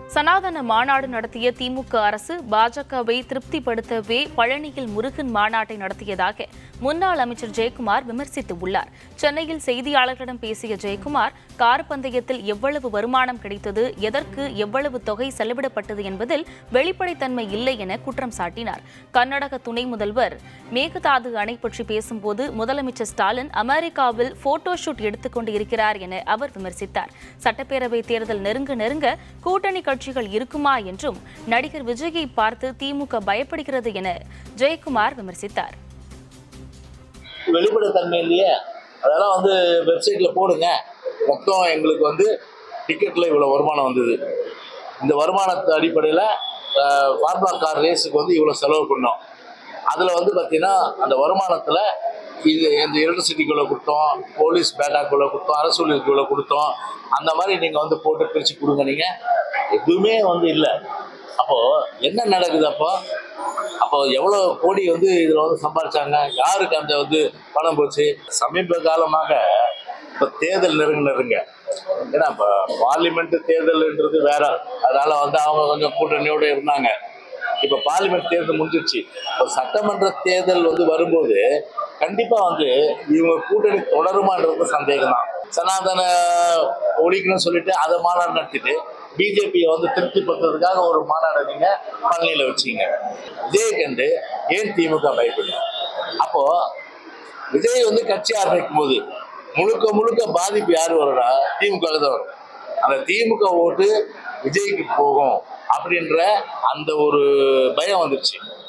சனாதன மாநாடு நடத்திய திமுக அரசு பாஜகவை திருப்திப்படுத்தவே பழனியில் முருகன் மாநாட்டை நடத்தியதாக முன்னாள் அமைச்சர் ஜெயக்குமார் விமர்சித்துள்ளார் சென்னையில் செய்தியாளர்களிடம் பேசிய ஜெயக்குமார் கார் பந்தயத்தில் எவ்வளவு வருமானம் கிடைத்தது எதற்கு எவ்வளவு தொகை செலவிடப்பட்டது என்பதில் வெளிப்படைத்தன்மை இல்லை என குற்றம் சாட்டினார் கர்நாடக துணை முதல்வர் மேகதாது அணை பற்றி பேசும்போது முதலமைச்சர் ஸ்டாலின் அமெரிக்காவில் போட்டோ ஷூட் எடுத்துக்கொண்டு இருக்கிறார் என அவர் விமர்சித்தார் சட்டப்பேரவை தேர்தல் நெருங்க நெருங்க கூட்டணி கட்சிகள் இருக்குமா என்றும் நடிகர் விஜயை பார்த்து திமுக பயப்படுகிறது என ஜெயக்குமார் விமர்சித்தார் வெளிப்படைத்தன்மை இல்லையே அதெல்லாம் வந்து வெப்சைட்ல போடுங்க மொத்தம் எங்களுக்கு வந்து டிக்கெட்ல இவ்வளோ வருமானம் வந்தது இந்த வருமானத்து அடிப்படையில் ஃபார்மா கார் ரேஸுக்கு வந்து இவ்வளோ செலவு பண்ணோம் அதில் வந்து பார்த்தீங்கன்னா அந்த வருமானத்தில் இது இந்த எலக்ட்ரிசிட்டிக்குள்ளே கொடுத்தோம் போலீஸ் பேட்டாக்குள்ளே கொடுத்தோம் அரசு ஊழியருக்குள்ளே கொடுத்தோம் அந்த மாதிரி நீங்கள் வந்து போட்டு பிரித்து கொடுங்க நீங்கள் எதுவுமே வந்து இல்லை அப்போது என்ன நடக்குது அப்போ அப்போ எவ்வளோ கோடி வந்து இதில் வந்து சம்பாரிச்சாங்க யாருக்கு அந்த வந்து பணம் போச்சு சமீப காலமாக இப்போ தேர்தல் நெருங்க நெருங்க ஏன்னா இப்போ பார்லிமெண்ட் தேர்தல்ன்றது வேற அதனால வந்து அவங்க கொஞ்சம் கூட்டணியோடு இருந்தாங்க இப்போ பார்லிமெண்ட் தேர்தல் முடிஞ்சிருச்சு இப்போ சட்டமன்ற தேர்தல் வந்து வரும்போது கண்டிப்பாக வந்து இவங்க கூட்டணி தொடருமான்றது சந்தேகம் தான் சனாதன ஒழிக்கணும்னு சொல்லிட்டு அதை மாநாடு நடத்திட்டு பிஜேபியை வந்து திருப்திப்படுத்துறதுக்காக ஒரு மாநாடை நீங்க பழனியில் வச்சீங்க விஜய் கண்டு ஏன் திமுக பயப்படும் அப்போ விஜய் வந்து கட்சி ஆரம்பிக்கும் போது முழுக்க முழுக்க பாதிப்பு யார் வரும்னா திமுக தான் வரும் அந்த திமுக ஓட்டு விஜய்க்கு போகும் அப்படின்ற அந்த ஒரு பயம் வந்துருச்சு